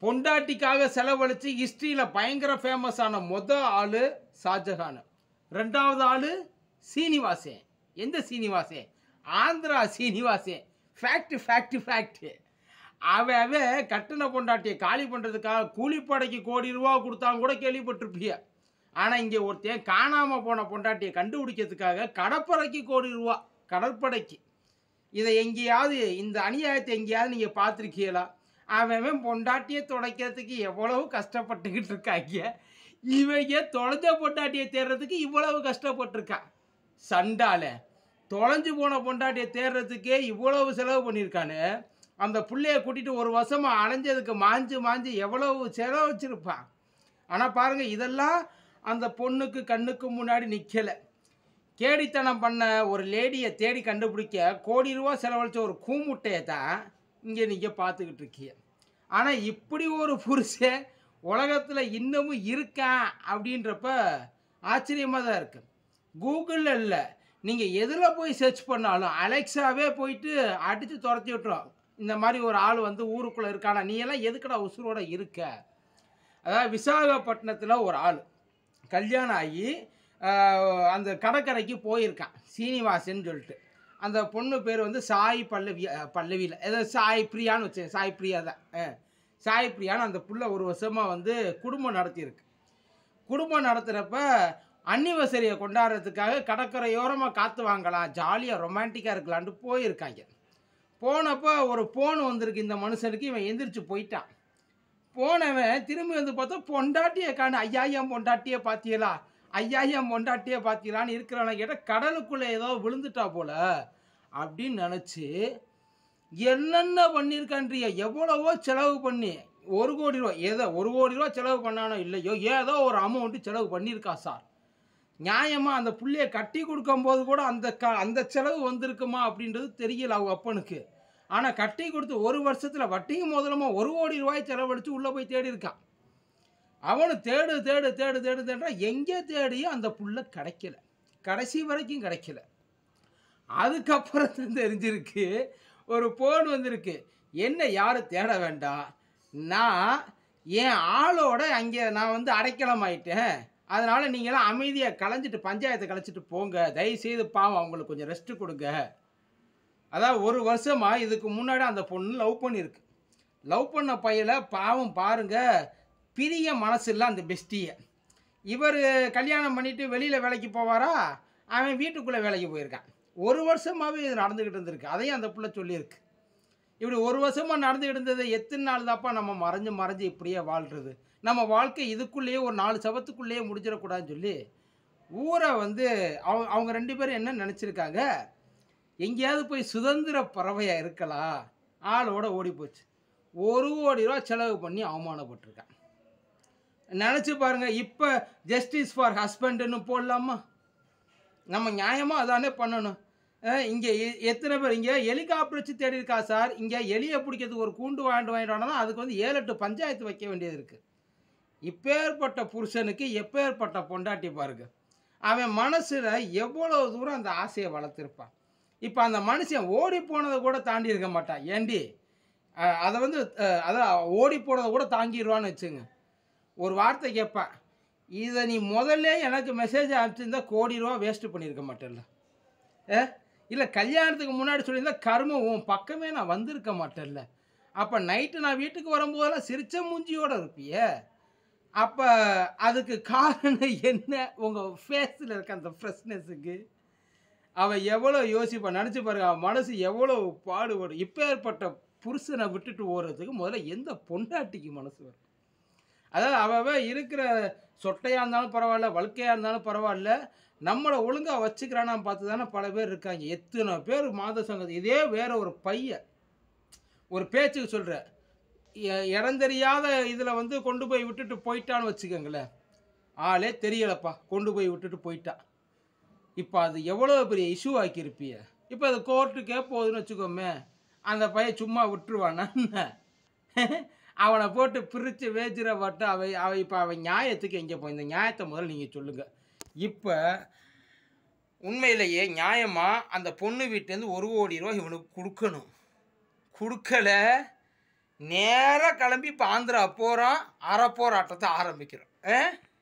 பொண்டாட்டிக்காக செலவழித்து ஹிஸ்ட்ரியில் பயங்கர ஃபேமஸான மொத ஆள் ஷாஜஹான் ரெண்டாவது ஆள் சீனிவாசன் எந்த Srinivasan Andhra Srinivasan fact fact fact அவன் அவன் கட்டின பொண்டாட்டியை காலி பண்ணுறதுக்காக கூலிப்படைக்கு கோடி ரூபா கொடுத்தாங்க கூட கேள்விப்பட்டிருப்பிய ஆனால் இங்கே ஒருத்தன் காணாமல் போன பொண்டாட்டியை கண்டுபிடிக்கிறதுக்காக கடற்படைக்கு கோடி ரூபா கடற்படைக்கு இதை எங்கேயாவது இந்த அநியாயத்தை எங்கேயாவது நீங்கள் பார்த்துருக்கீங்களா அவன் அவன் பொண்டாட்டியை துடைக்கிறதுக்கு எவ்வளவு கஷ்டப்பட்டுக்கிட்டு இருக்காங்க இவங்க தொலைஞ்ச பொண்டாட்டியை தேடுறதுக்கு இவ்வளவு கஷ்டப்பட்டிருக்கான் சண்டால தொலைஞ்சு போன பொண்டாட்டியை தேடுறதுக்கே இவ்வளவு செலவு பண்ணியிருக்கானு அந்த புள்ளைய கூட்டிட்டு ஒரு வருஷமாக அலைஞ்சதுக்கு மாஞ்சு மாஞ்சு எவ்வளவு செலவு வச்சிருப்பான் ஆனால் பாருங்கள் இதெல்லாம் அந்த பொண்ணுக்கு கண்ணுக்கு முன்னாடி நிற்கலை கேடித்தனம் பண்ண ஒரு லேடியை தேடி கண்டுபிடிக்க கோடி ரூபா செலவழிச்ச ஒரு கூமுட்டையை தான் இங்கே நீங்கள் பார்த்துக்கிட்டு இருக்கீங்க ஆனால் இப்படி ஒரு புருஷன் உலகத்தில் இன்னமும் இருக்கான் அப்படின்றப்ப ஆச்சரியமாக தான் இருக்கு கூகுளில் இல்லை நீங்கள் எதில் போய் சர்ச் பண்ணாலும் அலெக்ஸாவே போயிட்டு அடித்து துரத்தி விட்டுரும் இந்த மாதிரி ஒரு ஆள் வந்து ஊருக்குள்ளே இருக்கானா நீ எல்லாம் எதுக்குடா உசுரோட இருக்க அதாவது விசாகப்பட்டினத்தில் ஒரு ஆள் கல்யாணம் ஆகி ஆஹ், அந்த கடற்கரைக்கு போயிருக்கான் சீனிவாசன் சொல்லிட்டு அந்த பொண்ணு பேர் வந்து சாய் பல்லவி அஹ், பல்லவியில் ஏதோ சாய் பிரியான்னு வச்சேன் சாய் பிரியா தான் அஹ், சாய் பிரியான்னு அந்த புள்ள ஒரு வருஷமாக வந்து குடும்பம் நடத்தியிருக்கு குடும்பம் நடத்துகிறப்ப அன்னிவர்சரியை கொண்டாடுறதுக்காக கடற்கரையோரமாக காற்று வாங்கலாம் ஜாலியாக ரொமான்டிக்காக இருக்கலான்ட்டு போயிருக்காங்க போனப்போ ஒரு ஃபோன் வந்திருக்கு இந்த மனுஷனுக்கு இவன் எந்திரிச்சு போயிட்டான் போனவன் திரும்பி வந்து பார்த்தா பொண்டாட்டியை காணு ஐயாயிரம் பொண்டாட்டியை பார்த்தீங்களா ஐயாயிரம் பொண்டாட்டியை பார்த்தீங்களான்னு இருக்கிறவன கேட்டால் கடலுக்குள்ளே ஏதோ விழுந்துட்டா போல அப்படின்னு நினச்சி என்னென்ன பண்ணியிருக்கான்றிய எவ்வளவோ செலவு பண்ணி ஒரு கோடி ரூபா ஏதோ ஒரு கோடி ரூபா செலவு பண்ணானோ இல்லையோ ஏதோ ஒரு அமௌண்ட்டு செலவு பண்ணியிருக்கா சார் நியாயமாக அந்த புள்ளைய கட்டி கொடுக்கும்போது கூட அந்த க அந்த செலவு வந்திருக்குமா அப்படின்றது தெரியல அவங்க அப்பனுக்கு ஆனால் கட்டி கொடுத்து ஒரு வருஷத்தில் வட்டியும் முதலமா ஒரு கோடி ரூபாய் செலவழித்து உள்ளே போய் தேடி இருக்கான் அவனு தேடு தேடு தேடு தேடு தேடுறா எங்கே தேடியும் அந்த புள்ள கிடைக்கல கடைசி வரைக்கும் கிடைக்கல அதுக்கப்புறம் தான் தெரிஞ்சிருக்கு ஒரு போன் வந்திருக்கு என்ன யாரும் தேட வேண்டாம் நான் என் ஆளோட அங்கே நான் வந்து அடைக்கலம் ஆயிட்டேன் அதனால் நீங்களாம் அமைதியாக கலைஞ்சிட்டு பஞ்சாயத்தை கலைச்சிட்டு போங்க தயவுசெய்து பாவம் அவங்களுக்கு கொஞ்சம் ரெஸ்ட்டு கொடுங்க அதாவது ஒரு வருஷமாக இதுக்கு முன்னாடி அந்த பொண்ணு லவ் பண்ணியிருக்கு லவ் பண்ண பையலை பாவம் பாருங்க பிரிய மனசு இல்லை அந்த பெஸ்டியை இவர் கல்யாணம் பண்ணிட்டு வெளியில் வேலைக்கு போவாரா அவன் வீட்டுக்குள்ளே வேலைக்கு போயிருக்கான் ஒரு வருஷமாகவே இது நடந்துக்கிட்டு இருந்திருக்கு அதையும் அந்த புள்ள சொல்லியிருக்கு இப்படி ஒரு வருஷமாக நடந்துக்கிட்டு இருந்தது எத்தனை நாள் தாப்பா நம்ம மறைஞ்சு மறைஞ்சு இப்படியே வாழ்கிறது நம்ம வாழ்க்கை இதுக்குள்ளேயே ஒரு நாலு சவத்துக்குள்ளேயே முடிஞ்சிடக்கூடாதுன்னு சொல்லி ஊரை வந்து அவங்க அவங்க ரெண்டு பேரும் என்ன நினச்சிருக்காங்க எங்கேயாவது போய் சுதந்திர பறவையாக இருக்கலாம் ஆளோட ஓடி போச்சு ஒரு கோடி ரூபா செலவு பண்ணி அவமானப்பட்டிருக்கான் நினச்சி பாருங்க இப்போ ஜஸ்டிஸ் ஃபார் ஹஸ்பண்டுன்னு போடலாமா நம்ம நியாயமாக அதானே பண்ணணும் இங்கே எத்தனை பேர் இங்கே ஹெலிகாப்டர் வச்சு தேடி இருக்கா சார் இங்கே எலியை பிடிக்கிறதுக்கு ஒரு கூண்டு வாங்கிட்டு வாங்கிட்டு வந்தோம்னா அதுக்கு வந்து ஏழு எட்டு பஞ்சாயத்து வைக்க வேண்டியது இருக்குது இப்பேற்பட்ட புருஷனுக்கு எப்பேற்பட்ட பொண்டாட்டி பாருங்க அவன் மனசில் எவ்வளோ தூரம் அந்த ஆசையை வளர்த்துருப்பான் இப்போ அந்த மனுஷன் ஓடி போனதை கூட தாண்டி இருக்க மாட்டான் ஏண்டி அஹ், அதை வந்து அஹ், அதான் ஓடி போனதை கூட தாங்கிடுவான்னு வச்சுங்க ஒரு வார்த்தை கேட்பேன் இதை நீ முதல்ல எனக்கு மெசேஜ் அனுப்பிச்சிருந்தா கோடி ரூபா வேஸ்ட்டு பண்ணியிருக்க மாட்டேன்ல ஏ இல்லை கல்யாணத்துக்கு முன்னாடி சொல்லியிருந்தா கர்மம் உன் பக்கமே நான் வந்திருக்க மாட்டேன்ல அப்போ நைட்டு நான் வீட்டுக்கு வரும்போதெல்லாம் சிரிச்ச மூஞ்சியோட இருப்பியே அப்போ அதுக்கு காரணம் என்ன உங்கள் ஃபேஸில் இருக்க அந்த ஃப்ரெஷ்னஸுக்கு அவன் எவ்வளோ யோசிப்பான் நினச்சி பாருங்க அவன் மனசு எவ்வளோ பாடுபடும் இப்பேற்பட்ட புருஷனை விட்டுட்டு ஓடுறதுக்கு முதல்ல எந்த பொண்டாட்டிக்கு மனசு வரும் அதாவது அவன் இருக்கிற சொட்டையாக இருந்தாலும் பரவாயில்ல வழுக்கையாக இருந்தாலும் பரவாயில்ல நம்மளை ஒழுங்காக வச்சுக்கிறானா பார்த்து தானே பல பேர் இருக்காங்க எத்தனை பேர் மாத சங்கத்து இதே வேற ஒரு பையன் ஒரு பேச்சுக்கு சொல்கிற இடம் தெரியாத இதில் வந்து கொண்டு போய் விட்டுட்டு போயிட்டான்னு வச்சுக்கோங்களேன் ஆளே தெரியலப்பா கொண்டு போய் விட்டுட்டு போயிட்டான் இப்போ அது எவ்வளோ பெரிய இஷ்யூ ஆக்கியிருப்பிய இப்போ அது கோர்ட்டுக்கே போகுதுன்னு வச்சுக்கோமே அந்த பையன் சும்மா விட்டுருவானா என்ன? அவனை போட்டு பிரித்து வேச்சிர பட்டு அவை அவ இப்போ அவன் நியாயத்துக்கு எங்கே போய் இந்த நியாயத்தை முதல்ல நீங்கள் சொல்லுங்கள் இப்போ உண்மையிலேயே நியாயமாக அந்த பொண்ணு வீட்டிலேருந்து ஒரு கோடி ரூபா இவனுக்கு கொடுக்கணும் கொடுக்கல நேராக கிளம்பி இப்போ ஆந்திரா போகிறோம் அரை போராட்டத்தை ஆரம்பிக்கிறோம் ஆ